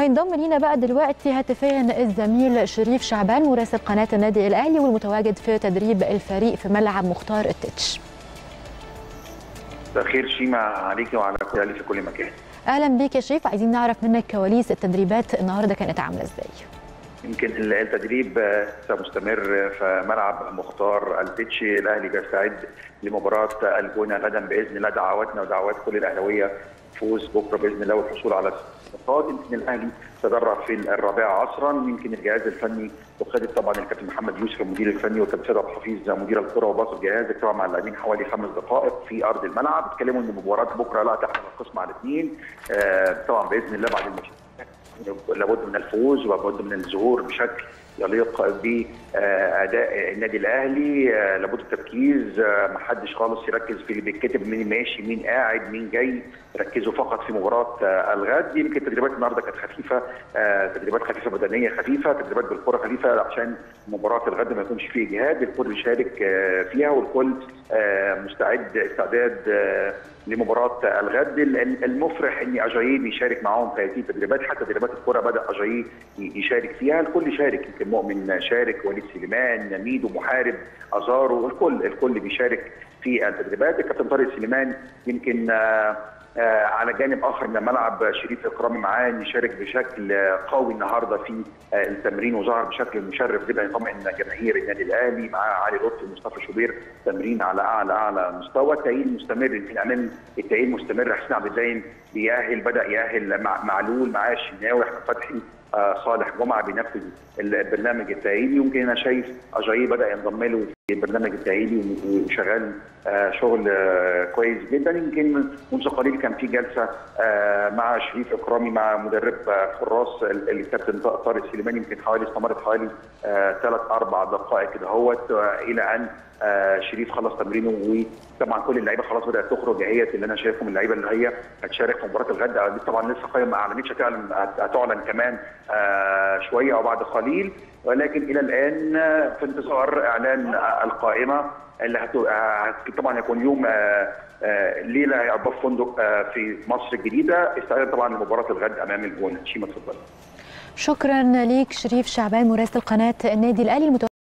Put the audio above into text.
هينضم لينا بقى دلوقتي هاتفيا الزميل شريف شعبان مراسل قناه النادي الاهلي والمتواجد في تدريب الفريق في ملعب مختار التتش خير شيماء عليكي وعلى كل في كل مكان اهلا بيك يا شريف عايزين نعرف منك كواليس التدريبات النهارده كانت عامله ازاي يمكن التدريب مستمر في ملعب مختار التتش الاهلي بيستعد لمباراه الجونه غدا باذن الله دعواتنا ودعوات كل الاهلاويه فوز بكره باذن الله والحصول على النقاط يمكن الاهلي تدرب في الرابعه عصرا يمكن الجهاز الفني وقياده طبعا الكابتن محمد يوسف المدير الفني والكابتن سيد عبد الحفيظ مدير الكره وباص الجهاز اجتمعوا مع اللاعبين حوالي خمس دقائق في ارض الملعب اتكلموا ان مباراه بكره لا تحمل القسم على اثنين آه طبعا باذن الله بعد الماتش لابد من الفوز ولابد من الظهور بشكل يليق باداء النادي الاهلي لابد التركيز ما حدش خالص يركز في اللي بيتكتب مين ماشي مين قاعد مين جاي ركزوا فقط في مباراه الغد يمكن التدريبات النهارده كانت خفيفه تدريبات خفيفه بدنيه خفيفه تدريبات بالكره خفيفه عشان مباراه الغد ما يكونش فيه اجهاد الكل يشارك فيها والكل مستعد استعداد لمباراه الغد المفرح ان اجاييه بيشارك معاهم في هذه التدريبات حتى تدريبات الكره بدا اجاييه يشارك فيها الكل شارك يمكن مؤمن شارك وليد سليمان ميدو محارب ازارو الكل الكل بيشارك في التدريبات الكابتن طارق سليمان يمكن آآ آآ على جانب اخر من الملعب شريف اكرامي معاه يشارك بشكل قوي النهارده في التمرين وظهر بشكل مشرف جدا يطمئن جماهير النادي الاهلي معاه علي لطفي ومصطفى شوبير تمرين على اعلى اعلى مستوى التأهيل مستمر يمكن امام التأهيل مستمر حسين عبد الدايم بيأهل بدا يأهل مع معلول معاه الشناوي احمد فتحي آه صالح جمعه بينفذ البرنامج التأهيلي يمكن انا شايف اجاييه بدا ينضم له في البرنامج التأهيلي وشغال آه شغل آه كويس جدا يمكن منذ قليل كان في جلسه مع شريف اكرامي مع مدرب حراس الكابتن طارق سليمان يمكن حوالي استمرت حوالي ثلاث اربع دقائق كده هوت الى ان شريف خلص تمرينه وطبعا كل اللعيبه خلاص بدات تخرج اهيت اللي انا شايفهم اللعيبه اللي هي هتشارك في مباراه الغد طبعا لسه قائمه ما اعلنتش هتعلن هتعلن كمان شويه او بعد قليل ولكن الى الان في انتظار اعلان القائمه اللي هت... طبعا هيكون يوم ليله هيقضى في فندق في مصر الجديده استعداد طبعا لمباراه الغد امام الجونه شيما اتفضل شكرا ليك شريف شعبان مراسل قناه النادي الاهلي